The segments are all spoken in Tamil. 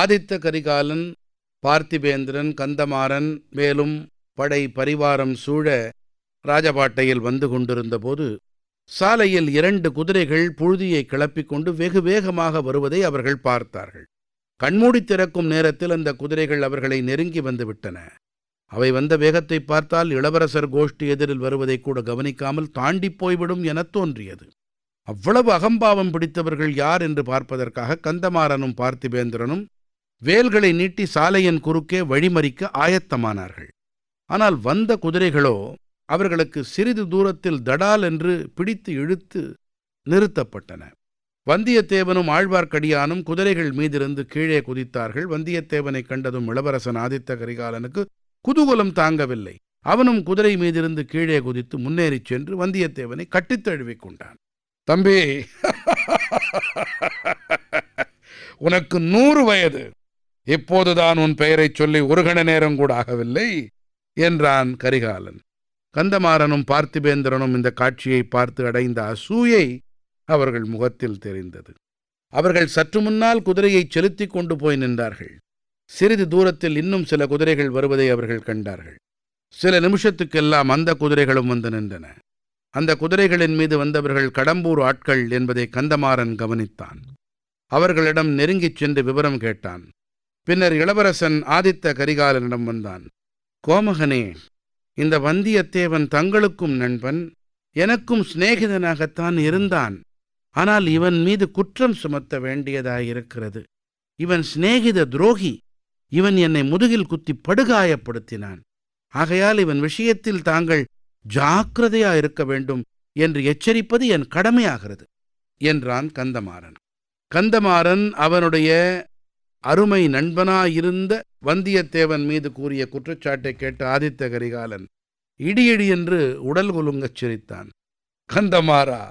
ஆதித்த கரிகாலன் பார்த்திபேந்திரன் கந்தமாறன் மேலும் படை பரிவாரம் சூழ ராஜபாட்டையில் வந்து கொண்டிருந்தபோது சாலையில் இரண்டு குதிரைகள் புழுதியை கிளப்பிக் கொண்டு வெகு வேகமாக வருவதை அவர்கள் பார்த்தார்கள் கண்மூடி திறக்கும் நேரத்தில் அந்த குதிரைகள் அவர்களை நெருங்கி வந்து விட்டன அவை வந்த வேகத்தை பார்த்தால் இளவரசர் கோஷ்டி எதிரில் வருவதை கூட கவனிக்காமல் தாண்டி போய்விடும் எனத் தோன்றியது அவ்வளவு அகம்பாவம் பிடித்தவர்கள் யார் என்று பார்ப்பதற்காக கந்தமாறனும் பார்த்திபேந்திரனும் வேல்களை நீட்டி சாலையின் குறுக்கே வழிமறிக்க ஆயத்தமானார்கள் ஆனால் வந்த குதிரைகளோ அவர்களுக்கு சிறிது தூரத்தில் தடால் என்று பிடித்து இழுத்து நிறுத்தப்பட்டன வந்தியத்தேவனும் ஆழ்வார்க்கடியானும் குதிரைகள் மீதிருந்து கீழே குதித்தார்கள் வந்தியத்தேவனை கண்டதும் இளவரசன் ஆதித்த கரிகாலனுக்கு குதூகலம் தாங்கவில்லை அவனும் குதிரை மீதிருந்து கீழே குதித்து முன்னேறிச் சென்று வந்தியத்தேவனை கட்டித் தழுவிக் கொண்டான் தம்பி உனக்கு நூறு வயது இப்போதுதான் உன் பெயரைச் சொல்லி ஒரு கண நேரம் கூட ஆகவில்லை என்றான் கரிகாலன் கந்தமாறனும் பார்த்திபேந்திரனும் இந்த காட்சியை பார்த்து அடைந்த அசூயை அவர்கள் முகத்தில் தெரிந்தது அவர்கள் சற்று முன்னால் குதிரையை செலுத்திக் கொண்டு போய் நின்றார்கள் சிறிது தூரத்தில் இன்னும் சில குதிரைகள் வருவதை அவர்கள் கண்டார்கள் சில நிமிஷத்துக்கெல்லாம் அந்த குதிரைகளும் வந்து நின்றன அந்த குதிரைகளின் மீது வந்தவர்கள் கடம்பூர் ஆட்கள் என்பதை கந்தமாறன் கவனித்தான் அவர்களிடம் நெருங்கிச் சென்று விவரம் கேட்டான் பின்னர் இளவரசன் ஆதித்த கரிகாலனிடம் வந்தான் கோமகனே இந்த வந்தியத்தேவன் தங்களுக்கும் நண்பன் எனக்கும் சிநேகிதனாகத்தான் இருந்தான் ஆனால் இவன் மீது குற்றம் சுமத்த வேண்டியதாயிருக்கிறது இவன் சிநேகித துரோகி இவன் என்னை முதுகில் குத்தி படுகாயப்படுத்தினான் ஆகையால் இவன் விஷயத்தில் தாங்கள் ஜாக்கிரதையா இருக்க வேண்டும் என்று எச்சரிப்பது என் கடமையாகிறது என்றான் கந்தமாறன் கந்தமாறன் அவனுடைய அருமை நண்பனாயிருந்த வந்தியத்தேவன் மீது கூறிய குற்றச்சாட்டை கேட்ட ஆதித்த கரிகாலன் இடியிடி என்று உடல் குலுங்கச் சிரித்தான் கந்தமாறா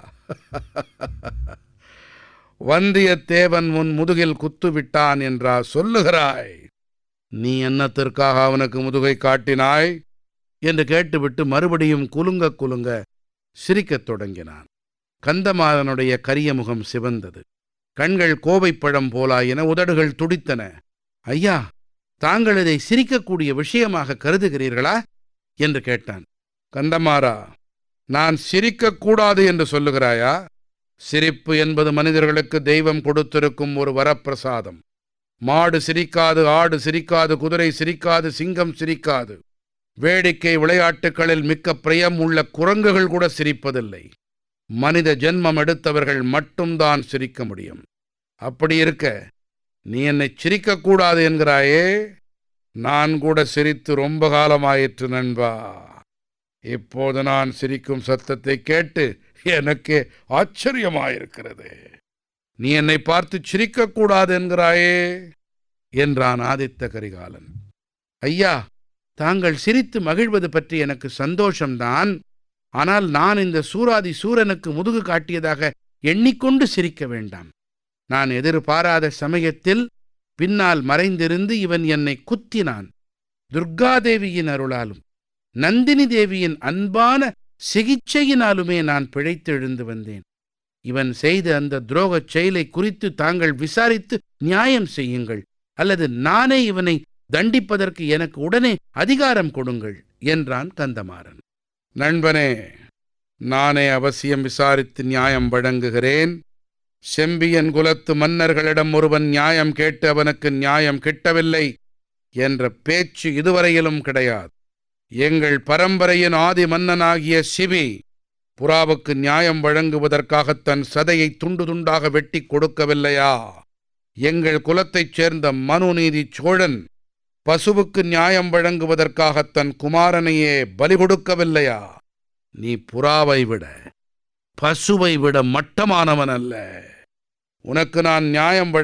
வந்தியத்தேவன் உன் முதுகில் குத்து விட்டான் என்றா சொல்லுகிறாய் நீ என்னத்திற்காக அவனுக்கு முதுகை காட்டினாய் என்று கேட்டுவிட்டு மறுபடியும் குலுங்க குலுங்க சிரிக்கத் தொடங்கினான் கந்தமாறனுடைய கரிய முகம் சிவந்தது கண்கள் கோவைப்பழம் போலாயின உதடுகள் துடித்தன ஐயா தாங்கள் இதை சிரிக்கக்கூடிய விஷயமாக கருதுகிறீர்களா என்று கேட்டான் கந்தமாறா நான் சிரிக்கக்கூடாது என்று சொல்லுகிறாயா சிரிப்பு என்பது மனிதர்களுக்கு தெய்வம் கொடுத்திருக்கும் ஒரு வரப்பிரசாதம் மாடு சிரிக்காது ஆடு சிரிக்காது குதிரை சிரிக்காது சிங்கம் சிரிக்காது வேடிக்கை விளையாட்டுகளில் மிக்க பிரியம் உள்ள குரங்குகள் கூட சிரிப்பதில்லை மனித ஜென்மம் எடுத்தவர்கள் மட்டும்தான் சிரிக்க முடியும் அப்படி இருக்க நீ என்னை சிரிக்கக்கூடாது என்கிறாயே நான் கூட சிரித்து ரொம்ப காலமாயிற்று நண்பா இப்போது நான் சிரிக்கும் சத்தத்தை கேட்டு எனக்கே ஆச்சரியமாயிருக்கிறது நீ என்னை பார்த்து சிரிக்கக்கூடாது என்கிறாயே என்றான் ஆதித்த கரிகாலன் ஐயா தாங்கள் சிரித்து மகிழ்வது பற்றி எனக்கு சந்தோஷம்தான் ஆனால் நான் இந்த சூராதி சூரனுக்கு முதுகு காட்டியதாக எண்ணிக்கொண்டு சிரிக்க வேண்டாம் நான் எதிர்பாராத சமயத்தில் பின்னால் மறைந்திருந்து இவன் என்னை குத்தினான் துர்காதேவியின் அருளாலும் நந்தினி தேவியின் அன்பான சிகிச்சையினாலுமே நான் பிழைத்தெழுந்து வந்தேன் இவன் செய்த அந்த துரோகச் செயலை குறித்து தாங்கள் விசாரித்து நியாயம் செய்யுங்கள் அல்லது நானே இவனை தண்டிப்பதற்கு எனக்கு உடனே அதிகாரம் கொடுங்கள் என்றான் கந்தமாறன் நண்பனே நானே அவசியம் விசாரித்து நியாயம் வழங்குகிறேன் செம்பியன் குலத்து மன்னர்களிடம் ஒருவன் நியாயம் கேட்டு அவனுக்கு நியாயம் கிட்டவில்லை என்ற பேச்சு இதுவரையிலும் கிடையாது எங்கள் பரம்பரையின் ஆதி மன்னனாகிய சிவி புறாவுக்கு நியாயம் வழங்குவதற்காக தன் சதையை துண்டு துண்டாக வெட்டி கொடுக்கவில்லையா எங்கள் குலத்தைச் சேர்ந்த மனுநீதி சோழன் பசுவுக்கு நியாயம் வழங்குவதற்காக தன் குமாரனையே பலி கொடுக்கவில்லையா நீ புறாவை விட பசுவை விட மட்டமானவன் அல்ல உனக்கு நான் நியாயம் வழங்க